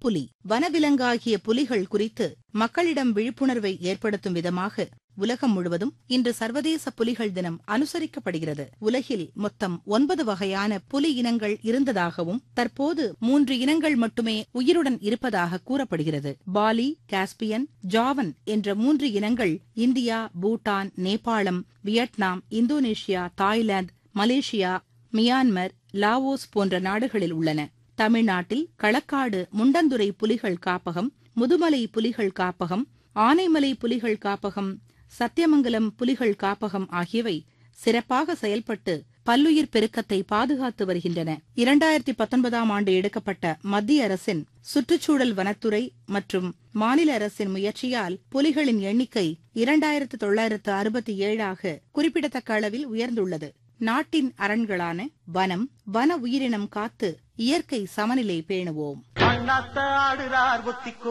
வனப்புலி வனவிலங்காகிய புலிகள் குறித்து மக்களிடம் விழிப்புணர்வை ஏற்படுத்தும் விதமாக உலகம் முழுவதும் இன்று சர்வதேச புலிகள் தினம் அனுசரிக்கப்படுகிறது உலகில் மொத்தம் ஒன்பது வகையான புலி இனங்கள் இருந்ததாகவும் தற்போது மூன்று இனங்கள் மட்டுமே உயிருடன் இருப்பதாக கூறப்படுகிறது பாலி காஸ்பியன் ஜாவன் என்ற மூன்று இனங்கள் இந்தியா பூட்டான் நேபாளம் Vietnam Indonesia Thailand Malaysia Myanmar Laos போன்ற நாடுகளில் உள்ளன தமிழ்நாட்டில் களக்காடு முண்டந்துறை புலிகள் காப்பகம் முதுமலை புலிகள் காப்பகம் ஆனைமலை புலிகள் காப்பகம் சத்தியமங்கலம் புலிகள் காப்பகம் ஆகியவை சிறப்பாக செயல்பட்டு பல்லுயிர் பெருக்கத்தை பாதுகாத்து வருகின்றன இரண்டாயிரத்தி பத்தொன்பதாம் ஆண்டு எடுக்கப்பட்ட மத்திய அரசின் சுற்றுச்சூழல் வனத்துறை மற்றும் மாநில அரசின் முயற்சியால் புலிகளின் எண்ணிக்கை இரண்டாயிரத்து தொள்ளாயிரத்து அறுபத்தி ஏழாக குறிப்பிடத்தக்க அளவில் உயர்ந்துள்ளது நாட்டின் அரண்களான வனம் வன உயிரினம் காத்து இயற்கை சமநிலை பேணுவோம் அண்ணாத்த ஆடுறார் ஒத்திக்கோ